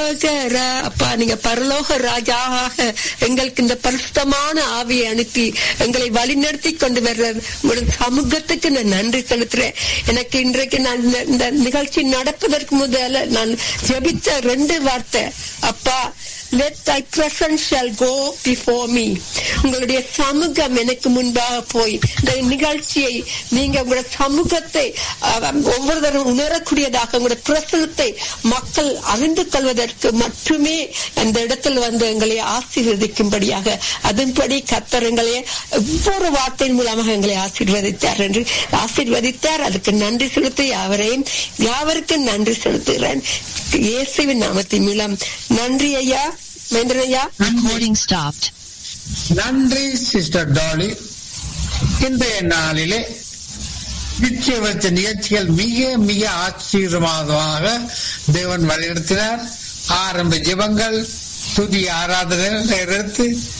ரட்சகரா அப்பா நீங்க பரலோக ராஜாவாக எங்களுக்கு இந்த பரிசுத்தமான ஆவியை அனுப்பி எங்களை வழிநடத்தி கொண்டு வர்ற உங்களுடைய சமூகத்துக்கு நான் நன்றி செலுத்துறேன் எனக்கு இன்றைக்கு நான் இந்த- இந்த நிகழ்ச்சி நடப்பதற்கு முதல்ல நான் ஜெபித்த ரெண்டு வார்த்தை அப்பா let thy presence shall go before me உங்களுடைய சமூகம் எனக்கு முன்பாக போய் இந்த நிகழ்ச்சியை நீங்க உங்களுடைய சமூகத்தை அஹ், ஒவ்வொருத்தரும் உணரக்கூடியதாக உங்களுடைய பிரசனத்தை மக்கள் அறிந்து கொள்வதற்கு மட்டுமே அந்த இடத்தில் வந்து எங்களை ஆசீர்வதிக்கும்படியாக அதன்படி கத்தர் எங்களை ஒவ்வொரு வார்த்தையின் மூலமாக எங்களை ஆசீர்வதித்தார் என்று ஆசீர்வதித்தார் அதுக்கு நன்றி செலுத்தி யாவரையும் யாவருக்கும் நன்றி செலுத்துகிறேன் இயேசுவின் நாமத்தின் மூலம் நன்றி ஐயா மகேந்திரன் ஐயா Recording stopped. நன்றி சிஸ்டர் டாலி இன்றைய நாளிலே நிச்சய வச்ச நிகழ்ச்சிகள் மிக மிக ஆச்சரியமாக தேவன் வழிநடத்தினார் ஆரம்ப ஜெபங்கள் துதி ஆராதனை எடுத்து